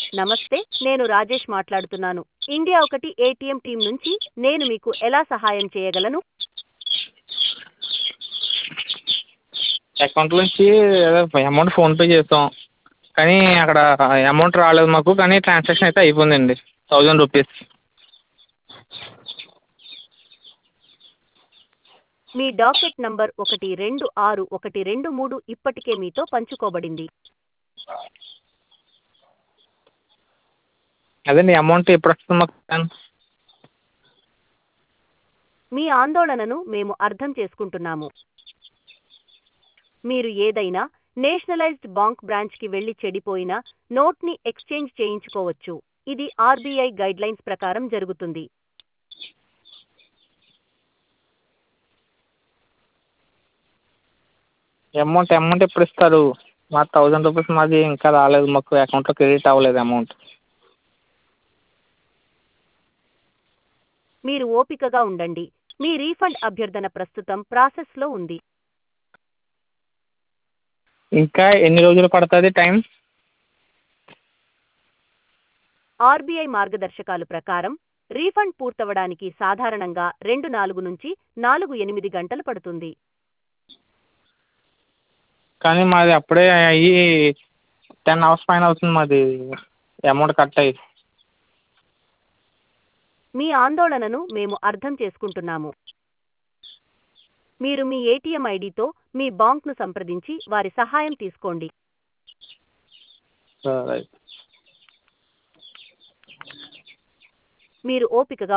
నమస్తే నేను రాజేష్ మాట్లాడుతున్నాను ఇండియా ఒకటి ఏటీఎం టీం నుంచి నేను మీకు ఎలా సహాయం చేయగలను అకౌంట్ నుంచి అమౌంట్ ఫోన్పే చేసాం కానీ అక్కడ అమౌంట్ రాలేదు మాకు కానీ ట్రాన్సాక్షన్ అయితే అయిపోయిందండి థౌజండ్ రూపీస్ మీ డాకెట్ నంబర్ ఒకటి రెండు ఆరు ఒకటి రెండు మూడు ఇప్పటికే మీతో పంచుకోబడింది అదండి అమౌంట్ ఎప్పుడు వస్తుంది మాకు మీ ఆందోళనను మేము అర్థం చేసుకుంటున్నాము మీరు ఏదైనా నేషనలైజ్డ్ బాంక్ బ్రాంచ్కి వెళ్లి చెడిపోయిన నోట్ని ఎక్స్చేంజ్ చేయించుకోవచ్చు ఇది ఆర్బీఐ గైడ్లైన్స్ ప్రకారం జరుగుతుంది అమౌంట్ అమౌంట్ ఎప్పుడు ఇస్తారు మా థౌజండ్ రూపీస్ మాది ఇంకా రాలేదు మాకు అకౌంట్లో క్రెడిట్ అవ్వలేదు అమౌంట్ మీరు ఓపికగా ఉండండి మీ రీఫండ్ అభ్యర్థన ప్రస్తుతం ప్రాసెస్లో ఉంది ఇంకా ఎన్ని రోజులు పడుతుంది టైం ఆర్బీఐ మార్గదర్శకాలు ప్రకారం రీఫండ్ పూర్తవడానికి సాధారణంగా రెండు నాలుగు నుంచి నాలుగు ఎనిమిది గంటలు పడుతుంది కానీ మాది అప్పుడే అయ్యి టెన్ అవర్స్ పైన అవుతుంది మాది అమౌంట్ కట్ అయ్యి మీ ఆందోళనను మేము అర్థం చేసుకుంటున్నాము మీరు మీ ఏటీఎం ఐడితో మీ బాంక్ను సంప్రదించి వారి సహాయం తీసుకోండి సరే మీరు ఓపికగా